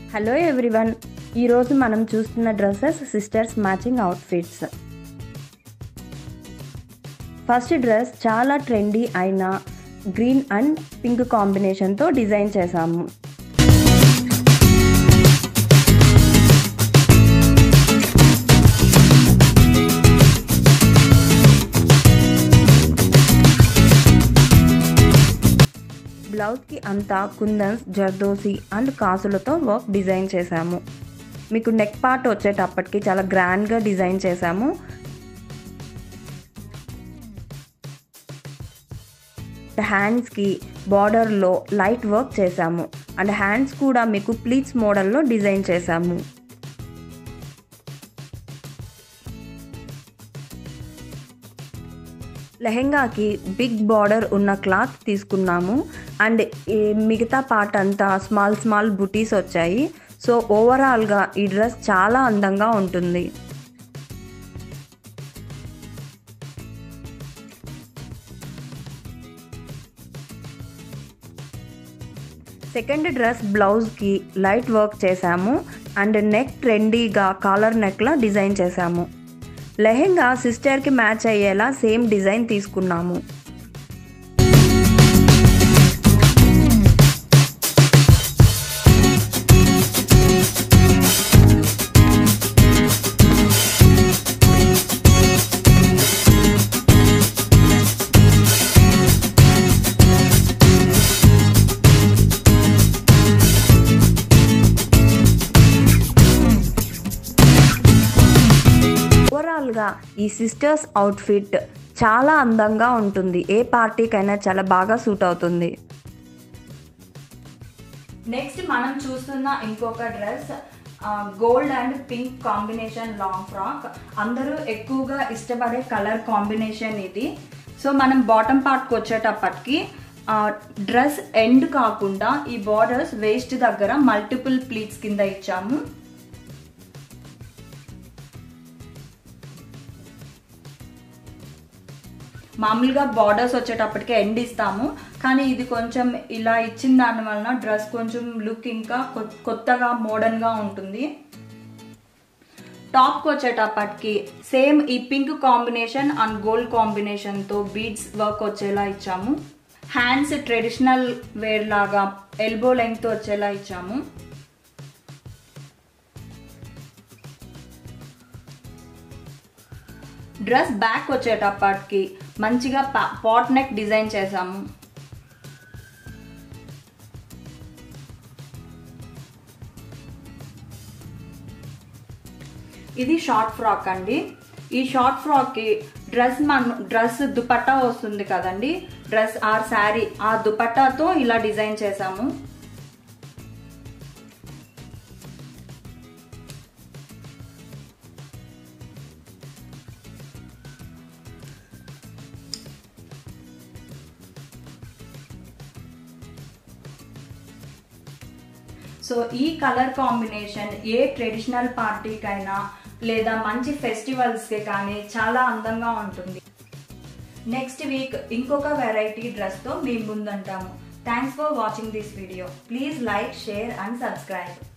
hello everyone ఈరోజు మనం చూస్తున్న dresses sisters matching outfits first dress చాలా ట్రెండీ అయిన గ్రీన్ అండ్ పింక్ కాంబినేషన్తో డిజైన్ చేశాము బ్లౌజ్కి అంతా కుందన్స్ జర్దోసి అండ్ కాసులతో వర్క్ డిజైన్ చేశాము మీకు నెక్ పార్ట్ వచ్చేటప్పటికి చాలా గ్రాండ్గా డిజైన్ చేశాము హ్యాండ్స్కి బార్డర్లో లైట్ వర్క్ చేశాము అండ్ హ్యాండ్స్ కూడా మీకు ప్లీట్స్ మోడల్లో డిజైన్ చేశాము లెహెంగాకి బిగ్ బార్డర్ ఉన్న క్లాత్ తీసుకున్నాము అండ్ ఈ మిగతా పార్ట్ అంతా స్మాల్ స్మాల్ బుటీస్ వచ్చాయి సో ఓవరాల్గా ఈ డ్రెస్ చాలా అందంగా ఉంటుంది సెకండ్ డ్రెస్ బ్లౌజ్కి లైట్ వర్క్ చేశాము అండ్ నెక్ ట్రెండీగా కాలర్ నెక్లా డిజైన్ చేశాము లెహెంగా సిస్టర్కి మ్యాచ్ అయ్యేలా సేమ్ డిజైన్ తీసుకున్నాము ఓవరాల్గా ఈ సిస్టర్స్ అవుట్ఫిట్ చాలా అందంగా ఉంటుంది ఏ పార్టీకైనా చాలా బాగా సూట్ అవుతుంది నెక్స్ట్ మనం చూస్తున్న ఇంకొక dress gold and pink combination long frock అందరూ ఎక్కువగా ఇష్టపడే కలర్ కాంబినేషన్ ఇది సో మనం బాటమ్ పార్ట్కి వచ్చేటప్పటికి డ్రెస్ ఎండ్ కాకుండా ఈ బార్డర్స్ వేస్ట్ దగ్గర మల్టిపుల్ ప్లీట్స్ కింద ఇచ్చాము మామూలుగా బార్డర్స్ వచ్చేటప్పటికి ఎండ్ ఇస్తాము కానీ ఇది కొంచెం ఇలా ఇచ్చిన దాని వలన డ్రెస్ కొంచెం లుక్ ఇంకా కొత్తగా మోడర్న్గా ఉంటుంది టాప్కి వచ్చేటప్పటికి సేమ్ ఈ పింక్ కాంబినేషన్ అండ్ గోల్డ్ కాంబినేషన్తో బీడ్స్ వర్క్ వచ్చేలా ఇచ్చాము హ్యాండ్స్ ట్రెడిషనల్ వేర్ లాగా ఎల్బో లెంగ్త్ వచ్చేలా ఇచ్చాము డ్రెస్ బ్యాక్ వచ్చేటప్పటికి మంచిగా పాట్ నెక్ డిజైన్ చేసాము ఇది షార్ట్ ఫ్రాక్ అండి ఈ షార్ట్ ఫ్రాక్కి డ్రెస్ మన డ్రెస్ దుపట్టా వస్తుంది కదండి డ్రెస్ ఆర్ శారీ ఆ దుపట్టాతో ఇలా డిజైన్ చేసాము సో ఈ కలర్ కాంబినేషన్ ఏ ట్రెడిషనల్ పార్టీకైనా లేదా మంచి ఫెస్టివల్స్కి కానీ చాలా అందంగా ఉంటుంది నెక్స్ట్ వీక్ ఇంకొక వెరైటీ డ్రెస్తో మీ ముందుంటాము thanks for watching this video please like share and subscribe